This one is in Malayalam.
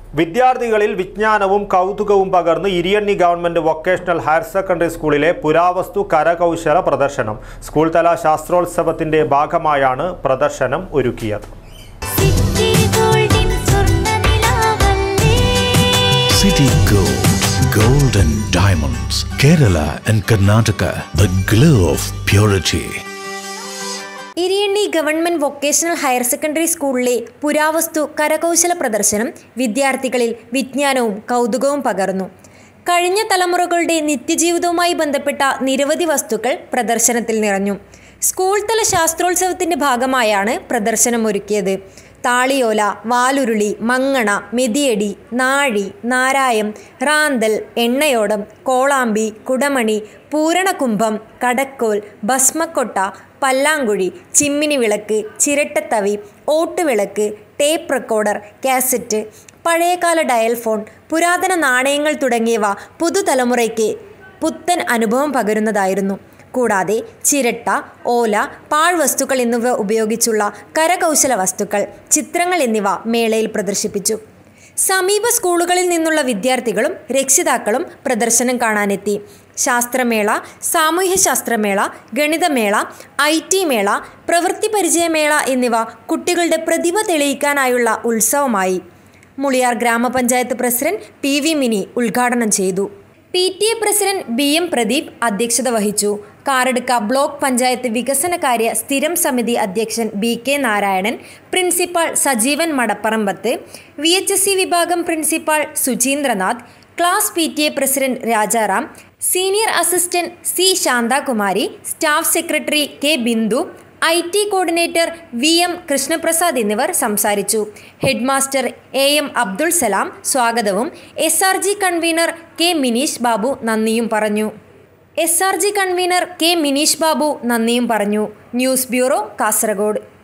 വിദ്യാർത്ഥികളിൽ വിജ്ഞാനവും കൗതുകവും പകർന്ന് Iriyanni government vocational higher secondary സ്കൂളിലെ പുരാവസ്തു കരകൗശല പ്രദർശനം സ്കൂൾ തല ശാസ്ത്രോത്സവത്തിന്റെ ഭാഗമായാണ് പ്രദർശനം ഒരുക്കിയത് സിറ്റി ഗോൾഡിൻ സ്വർണ്ണനിലാവല്ലേ City Gold, Gold and Diamonds, Kerala and Karnataka, the glow of purity. Iriyanni government vocational higher secondary സ്കൂളിലെ പുരാവസ്തു കരകൗശല പ്രദർശനം വിദ്യാർത്ഥികളിൽ വിജ്ഞാനവും കൗതുകവും പകർന്നു കഴിഞ്ഞ തലമുറകളുടെ നിത്യജീവിതവുമായി ബന്ധപ്പെട്ട നിരവധി വസ്തുക്കൾ പ്രദർശനത്തിൽ നിറഞ്ഞു സ്കൂൾ തല ശാസ്ത്രോത്സവത്തിന്റെ ഭാഗമായാണ് പ്രദർശനം ഒരുക്കിയത് താളിയോല വാലുരുളി മങ്ങണ മെതിയടി നാഴി നാരായം റാന്തൽ എണ്ണയോടം കോളാമ്പി കുടമണി പൂരണകുംഭം കടക്കോൽ ഭസ്മക്കൊട്ട പല്ലാങ്കുഴി ചിമ്മിനി വിളക്ക് ചിരട്ടത്തവി ഓട്ടുവിളക്ക് ടേപ്പ് റെക്കോർഡർ കാസറ്റ് പഴയകാല ഡയൽ ഫോൺ പുരാതന നാണയങ്ങൾ തുടങ്ങിയവ പുതുതലമുറയ്ക്ക് പുത്തൻ അനുഭവം പകരുന്നതായിരുന്നു കൂടാതെ ചിരട്ട ഓല പാഴ്വസ്തുക്കൾ എന്നിവ ഉപയോഗിച്ചുള്ള കരകൗശല വസ്തുക്കൾ ചിത്രങ്ങൾ എന്നിവ മേളയിൽ പ്രദർശിപ്പിച്ചു സമീപ സ്കൂളുകളിൽ നിന്നുള്ള വിദ്യാർത്ഥികളും രക്ഷിതാക്കളും പ്രദർശനം കാണാനെത്തി ശാസ്ത്രമേള സാമൂഹ്യശാസ്ത്രമേള ഗണിതമേള ഐ ടി മേള പ്രവൃത്തി പരിചയമേള എന്നിവ കുട്ടികളുടെ പ്രതിഭ തെളിയിക്കാനായുള്ള ഉത്സവമായി മുളിയാർ ഗ്രാമപഞ്ചായത്ത് പ്രസിഡന്റ് പി വി മിനി ഉദ്ഘാടനം ചെയ്തു P T A president B M Pradeep അധ്യക്ഷത വഹിച്ചു കാറടുക്ക ബ്ലോക്ക് പഞ്ചായത്ത് വികസനകാര്യ സ്ഥിരം സമിതി അധ്യക്ഷൻ B K Narayanan principal Sajeevan Madapparambath V H S C വിഭാഗം principal Suchindranath class P T A president Rajaram senior assistant C Shanthakumari staff secretary K Bindu I T coordinator V M Krishnaprasad എന്നിവർ സംസാരിച്ചു head master A M Abdul Salam സ്വാഗതവും S R G convener K Mineesh Babu നന്ദിയും പറഞ്ഞു S R G convener K Mineesh Babu നന്ദിയും പറഞ്ഞു ന്യൂസ് ബ്യൂറോ കാസർഗോഡ്